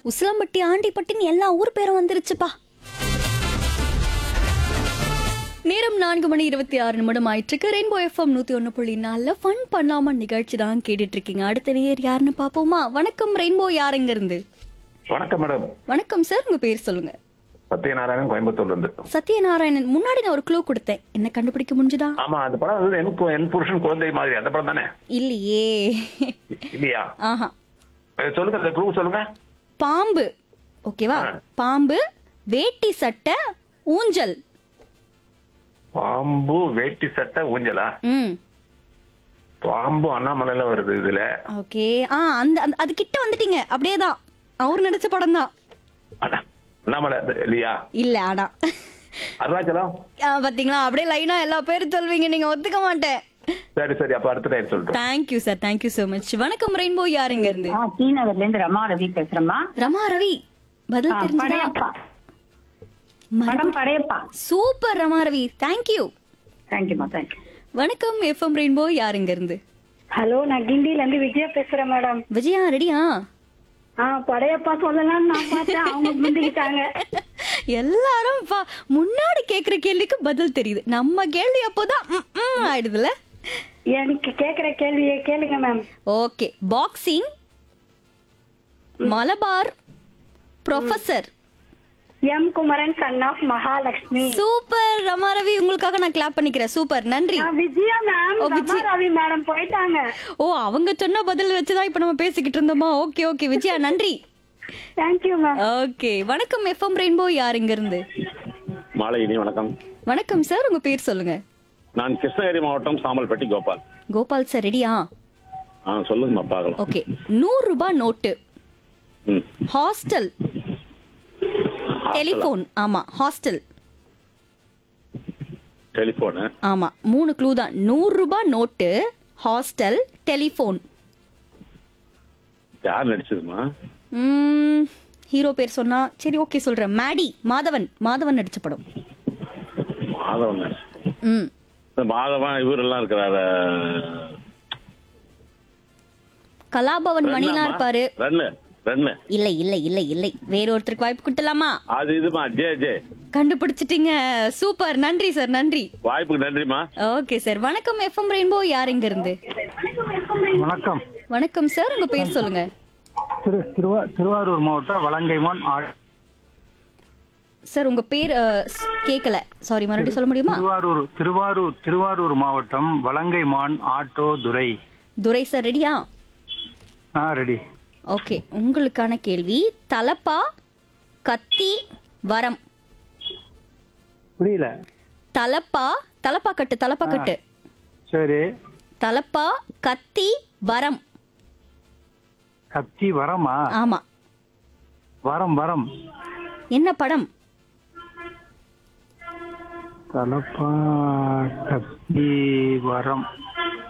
உசிலம்பட்டி ஆண்டிப்பட்டின்னு எல்லா ஊர் பேரும் வந்துருச்சுப்பா நேரம் நான்கு மணி இருபத்தி ஆறு நிமிடம் ஆயிட்டு ரெயின்போ எஃப்எம் நூத்தி ஒண்ணு புள்ளி நாலுல ஃபன் பண்ணாம நிகழ்ச்சி தான் கேட்டுட்டு இருக்கீங்க அடுத்த நேர் யாருன்னு பாப்போமா வணக்கம் ரெயின்போ யாருங்க இருந்து வணக்கம் மேடம் வணக்கம் சார் உங்க பேர் சொல்லுங்க சத்யநாராயணன் கோயம்புத்தூர்ல இருந்து சத்யநாராயணன் முன்னாடி நான் ஒரு க்ளூ கொடுத்தேன் என்ன கண்டுபிடிக்க முடிஞ்சுதா ஆமா அந்த படம் வந்து என் கு- என் புருஷன் குழந்தை மாதிரி அந்த படம் தானே இல்லையே இல்லையா ஆஹா அஹ் சொல்லுங்க அந்த க்ளூ சொல்லுங்க பாம்பு ஓகேவா ஆ. பாம்பு வேட்டி சட்டை ஊஞ்சல் பாம்பு வேட்டி சட்டை ஊஞ்சலா ம் பாம்பு அண்ணாமலையில வருது இதுல ஓகே ஆ அந்த அந்த- அது கிட்ட வந்துட்டீங்க அப்படியே தான் அவர் நடிச்ச படம் தான் அண்ணா- அண்ணாமலை அது இல்லையா இல்ல ஆனா அருணாச்சலம் ஆ, பாத்தீங்களா அப்படியே லைனா எல்லா பேரும் சொல்வீங்க நீங்க ஒத்துக்க மாட்டேன் சரி சரி அப்ப அடுத்த டைம் சொல்லிட்டோம் thank you sir thank you so much வணக்கம் ரெயின்போ யாருங்க இருந்து ஆ ஸ்ரீநகர்ல இருந்து ரமா ரவி பேசுறேம்மா ரமா ரவி பதில் ஆ, தெரிஞ்சதா படையப்பா படம் படையப்பா சூப்பர் ரமா ரவி தேங்க்யூ தேங்க்யூமா தேங்க்யூ வணக்கம் எஃப்எம் ரெயின்போ யாருங்க இருந்து ஹலோ நான் கிண்டில இருந்து விஜயா பேசுறேன் மேடம் விஜயா ரெடியா ஆ படையப்பா சொல்லலாம்னு நான் பார்த்தேன் அவங்க முந்திக்கிட்டாங்க எல்லாரும் பா- முன்னாடி கேக்குற கேள்விக்கு பதில் தெரியுது நம்ம கேள்வி அப்போதான் ம், ம் ஆயிடுதுல எனக்கு கேக்குற கேள்வியை கேளுங்க ma'am okay boxing Malabar professor M Kumaran son of Mahalakshmi super Rama Ravi உங்களுக்காக நான் கிளாப் பண்ணிக்கிறேன் சூப்பர் நன்றி ஆ, விஜயா மேம் ஓ, ரமா விஜய். ரவி மேடம் போயிட்டாங்க ஓ அவங்க சொன்ன பதில் வச்சுதான் இப்ப நம்ம பேசிக்கிட்டு இருந்தோமா ஓகே ஓகே விஜயா நன்றி தேங்க்யூ மேம் ஓகே வணக்கம் எஃப்எம் ரெயின்போ யார் இங்க இருந்து மாலையினி வணக்கம் வணக்கம் சார் உங்க பேர் சொல்லுங்க நான் கிருஷ்ணகிரி மாவட்டம் சாமல்பட்டி கோபால் கோபால் சார் ரெடியா ஆ சொல்லுங்கம்மா பார்க்கலாம் ஓகே நூறு ரூபாய் நோட்டு ம் ஹாஸ்டல் டெலிபோன் ஆமா ஹாஸ்டல் டெலிஃபோனு ஆமா மூணு க்ளூ தான் நூறு ரூபாய் நோட்டு ஹாஸ்டல் டெலிபோன் யார் நடிச்சதுமா ஹீரோ பேர் சொன்னா சரி ஓகே சொல்றேன் மேடி மாதவன் மாதவன் நடிச்ச படம் மாதவன் நடிச்சது. ம் இந்த மாதவன் இவரெல்லாம் இருக்கிறாரு கலாபவன் மணிலாம் ரன்னம்மா? இருப்பாரு ரன்னு ரன்னு இல்ல இல்ல இல்ல இல்லை வேறொருத்தருக்கு வாய்ப்பு கொடுத்தலாமா அது இதுமா ஜே ஜே கண்டுபிடிச்சிட்டீங்க சூப்பர் நன்றி சார் நன்றி வாய்ப்புக்கு நன்றிம்மா ஓகே சார் வணக்கம் எஃப்எம் ரெயின்போ யார் இங்க இருந்து வணக்கம் வணக்கம் சார் உங்க பேர் சொல்லுங்க திரு திருவா திருவாரூர் மாவட்டம் வலங்கைமான் ஆ- சார் உங்க பேர் அஹ், ஸ்- கேக்கல சாரி மறுபடியும் சொல்ல முடியுமா திருவாரூர் திருவாரூர் திருவாரூர் மாவட்டம் வலங்கைமான் ஆட்டோ துரை துரை சார் ரெடியா ஆ ரெடி ஓகே உங்களுக்கான கேள்வி தலப்பா கத்தி வரம் புரியல தலப்பா தலப்பா கட்டு தலப்பா கட்டு சரி தலப்பா கத்தி வரம் கத்தி வரமா ஆமா வரம் வரம் என்ன படம் தலப்பா கத்தி வரம்